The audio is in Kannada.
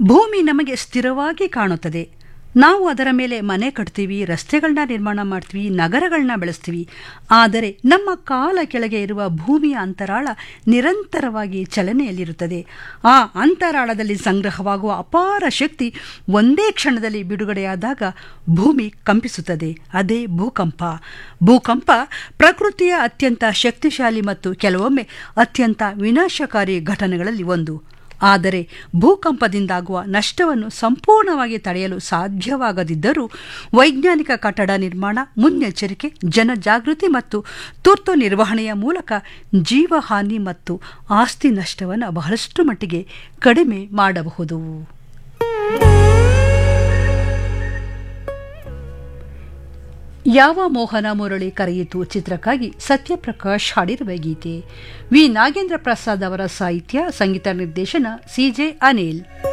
ಭೂಮಿ ನಮಗೆ ಸ್ಥಿರವಾಗಿ ಕಾಣುತ್ತದೆ ನಾವು ಅದರ ಮೇಲೆ ಮನೆ ಕಟ್ತೀವಿ ರಸ್ತೆಗಳನ್ನ ನಿರ್ಮಾಣ ಮಾಡ್ತೀವಿ ನಗರಗಳನ್ನ ಬೆಳೆಸ್ತೀವಿ ಆದರೆ ನಮ್ಮ ಕಾಲ ಕೆಳಗೆ ಇರುವ ಭೂಮಿಯ ಅಂತರಾಳ ನಿರಂತರವಾಗಿ ಚಲನೆಯಲ್ಲಿರುತ್ತದೆ ಆ ಅಂತರಾಳದಲ್ಲಿ ಸಂಗ್ರಹವಾಗುವ ಅಪಾರ ಶಕ್ತಿ ಒಂದೇ ಕ್ಷಣದಲ್ಲಿ ಬಿಡುಗಡೆಯಾದಾಗ ಭೂಮಿ ಕಂಪಿಸುತ್ತದೆ ಅದೇ ಭೂಕಂಪ ಭೂಕಂಪ ಪ್ರಕೃತಿಯ ಅತ್ಯಂತ ಶಕ್ತಿಶಾಲಿ ಮತ್ತು ಕೆಲವೊಮ್ಮೆ ಅತ್ಯಂತ ವಿನಾಶಕಾರಿ ಘಟನೆಗಳಲ್ಲಿ ಒಂದು ಆದರೆ ಭೂಕಂಪದಿಂದಾಗುವ ನಷ್ಟವನ್ನು ಸಂಪೂರ್ಣವಾಗಿ ತಡೆಯಲು ಸಾಧ್ಯವಾಗದಿದ್ದರೂ ವೈಜ್ಞಾನಿಕ ಕಟ್ಟಡ ನಿರ್ಮಾಣ ಮುನ್ನೆಚ್ಚರಿಕೆ ಜನಜಾಗೃತಿ ಮತ್ತು ತುರ್ತು ನಿರ್ವಹಣೆಯ ಮೂಲಕ ಜೀವಹಾನಿ ಮತ್ತು ಆಸ್ತಿ ನಷ್ಟವನ್ನು ಬಹಳಷ್ಟು ಮಟ್ಟಿಗೆ ಕಡಿಮೆ ಮಾಡಬಹುದು ಯಾವ ಮೋಹನ ಮುರಳಿ ಕರೆಯಿತು ಚಿತ್ರಕ್ಕಾಗಿ ಸತ್ಯಪ್ರಕಾಶ್ ಹಾಡಿರುವ ಗೀತೆ ವಿ ನಾಗೇಂದ್ರ ಪ್ರಸಾದ್ ಅವರ ಸಾಹಿತ್ಯ ಸಂಗೀತ ನಿರ್ದೇಶನ ಸಿಜೆ ಅನಿಲ್